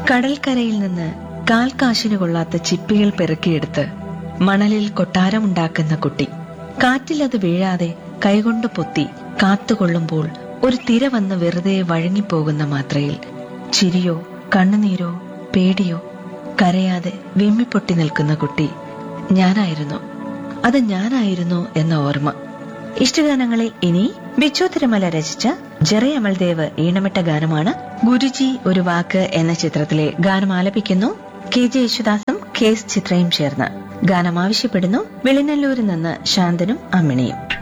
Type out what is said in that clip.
കടൽക്കരയിൽ നിന്ന് കാൽ കാശിന് കൊള്ളാത്ത ചിപ്പികൾ പെറുക്കിയെടുത്ത് മണലിൽ കൊട്ടാരമുണ്ടാക്കുന്ന കുട്ടി കാറ്റിലത് വീഴാതെ കൈകൊണ്ട് പൊത്തി കാത്തുകൊള്ളുമ്പോൾ ഒരു തിര വന്ന് വെറുതെ വഴങ്ങിപ്പോകുന്ന മാത്രയിൽ ചിരിയോ കണ്ണുനീരോ പേടിയോ കരയാതെ വിമ്മിപ്പൊട്ടി നിൽക്കുന്ന കുട്ടി ഞാനായിരുന്നു അത് ഞാനായിരുന്നു എന്ന ഓർമ്മ ഇഷ്ടഗാനങ്ങളിൽ ഇനി ബിച്ചു തിരുമല രചിച്ച ജെറി അമൽദേവ് ഈണമിട്ട ഗാനമാണ് ഗുരുജി ഒരു വാക്ക് എന്ന ചിത്രത്തിലെ ഗാനം ആലപിക്കുന്നു കെ ജെ യേശുദാസും കെ എസ് ചിത്രയും ചേർന്ന് ഗാനം ആവശ്യപ്പെടുന്നു വെളിനല്ലൂരിൽ നിന്ന് ശാന്തനും അമ്മിണിയും